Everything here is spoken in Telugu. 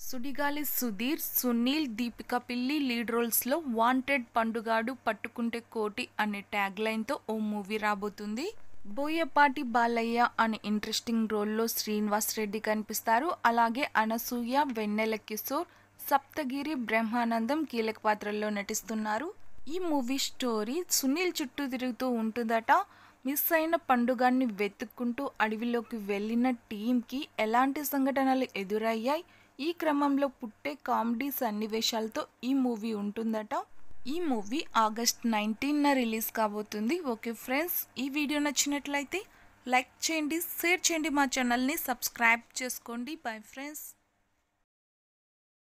సుడిగాలి సుధీర్ సునీల్ దీపిక పిల్లి లీడ్ రోల్స్లో వాంటెడ్ పండుగాడు పట్టుకుంటే కోటి అనే ట్యాగ్ లైన్తో ఓ మూవీ రాబోతుంది బోయపాటి బాలయ్య అనే ఇంట్రెస్టింగ్ రోల్లో శ్రీనివాస్ రెడ్డి కనిపిస్తారు అలాగే అనసూయ వెన్నెల కిషోర్ సప్తగిరి బ్రహ్మానందం కీలక పాత్రల్లో నటిస్తున్నారు ఈ మూవీ స్టోరీ సునీల్ చుట్టూ తిరుగుతూ ఉంటుందట మిస్ అయిన పండుగాన్ని వెతుక్కుంటూ అడవిలోకి వెళ్ళిన టీంకి ఎలాంటి సంఘటనలు ఎదురయ్యాయి ఈ క్రమంలో పుట్టే కామెడీ సన్నివేశాలతో ఈ మూవీ ఉంటుందట ఈ మూవీ ఆగస్ట్ నైన్టీన్న రిలీజ్ కాబోతుంది ఓకే ఫ్రెండ్స్ ఈ వీడియో నచ్చినట్లయితే లైక్ చేయండి షేర్ చేయండి మా ఛానల్ని సబ్స్క్రైబ్ చేసుకోండి బై ఫ్రెండ్స్